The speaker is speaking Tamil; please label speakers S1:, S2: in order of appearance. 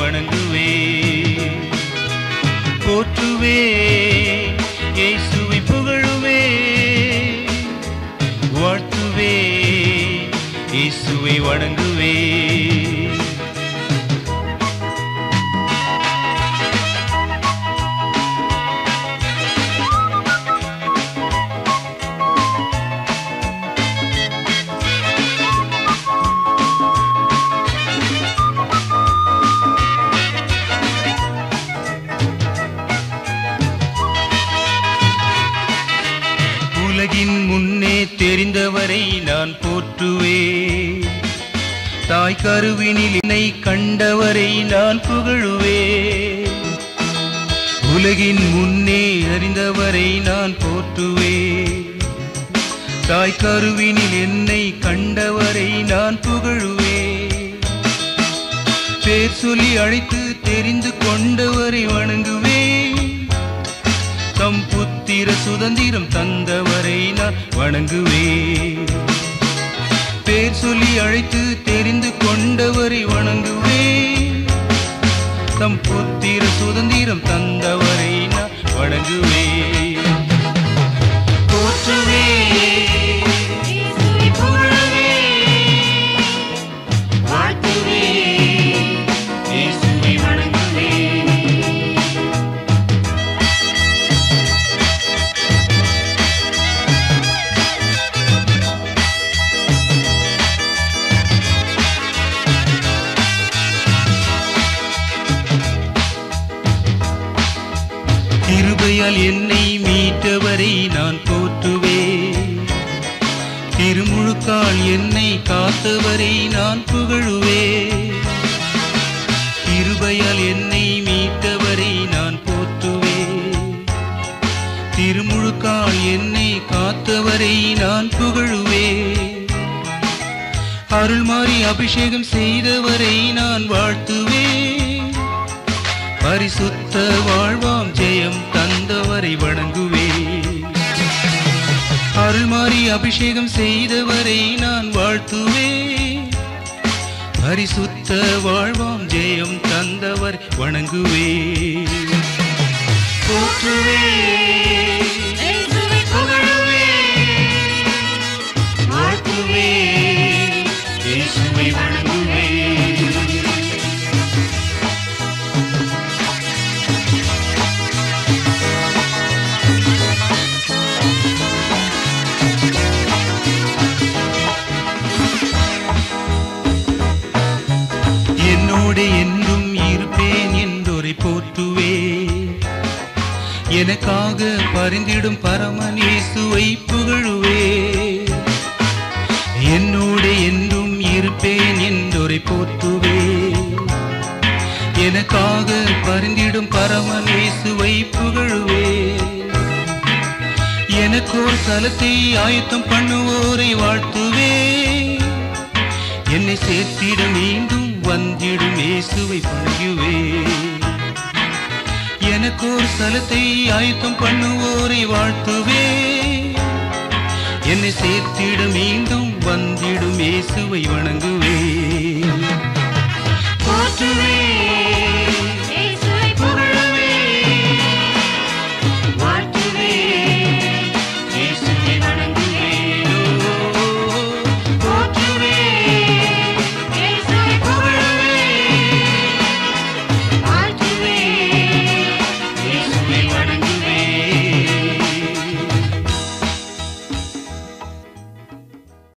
S1: வணங்குவே போற்றுவே இயேசுவை புகழுவே வாழ்த்துவே இயேசுவை வணங்குவே உலகின் முன்னே தெரிந்தவரை நான் போற்றுவே தாய் கருவினில் என்னை கண்டவரை நான் புகழுவே உலகின் முன்னே அறிந்தவரை நான் போற்றுவே தாய் கருவினில் என்னை கண்டவரை நான் புகழுவே பேர் சொல்லி அழைத்து தெரிந்து கொண்டவரை வணங்குவே தம் புத்திர சுதந்திரம் தந்தவரை நான் வணங்குவே பேர் சொல்லி அழைத்து தெரிந்து கொண்டவரை வணங்குவே தம் புத்திர சுதந்திரம் தந்தவரை நான் வணங்குவே போற்றுவே புகழுவே, வாழ்த்துவே, இயேசுவை வணங்குவே கிருபையால் என்னை மீட்டவரை நான் போற்றுவே திருமுழுக்கால் என்னை காத்தவரை நான் புகழுவே கிருபையால் என்னை மீட்டவரை நான் போற்றுவே திருமுழுக்கால் என்னை காத்தவரை நான் புகழுவே அருள்மாறி அபிஷேகம் செய்தவரை நான் வாழ்த்துவேன் பரிசுத்த வாழ்வாம் ஜெயம் தந்தவரை வணங்குவே அருள்மாறி அபிஷேகம் செய்தவரை நான் வாழ்த்துவே பரிசுத்த வாழ்வாம் ஜெயம் தந்தவர் வணங்குவே போற்றுவே புகழுவே, வாழ்த்துவே, இயேசுவை வணங்குவே என்னோடு என்றும் இருப்பேன் என்றொரை போற்றுவே எனக்காக பரிந்திடும் பரமன் இயேசுவை புகழுவே என்னோடு என்றும் இருப்பேன் என்றொரை போற்றுவே எனக்காக பரிந்திடும் பரமன் இயேசுவை புகழுவே எனக்கோர் ஸ்தலத்தை ஆயத்தம் பண்ணுவோரை வாழ்த்துவே என்னை சேர்த்திட மீண்டும் வந்திடும் இயேசுவை பழகுவே எனக்கோர் ஸ்தலத்தை ஆயத்தம் பண்ணுவோரை வாழ்த்துவே என்னை சேர்த்திட மீண்டும் வந்திடும் இயேசுவை வணங்குவே போற்றுவே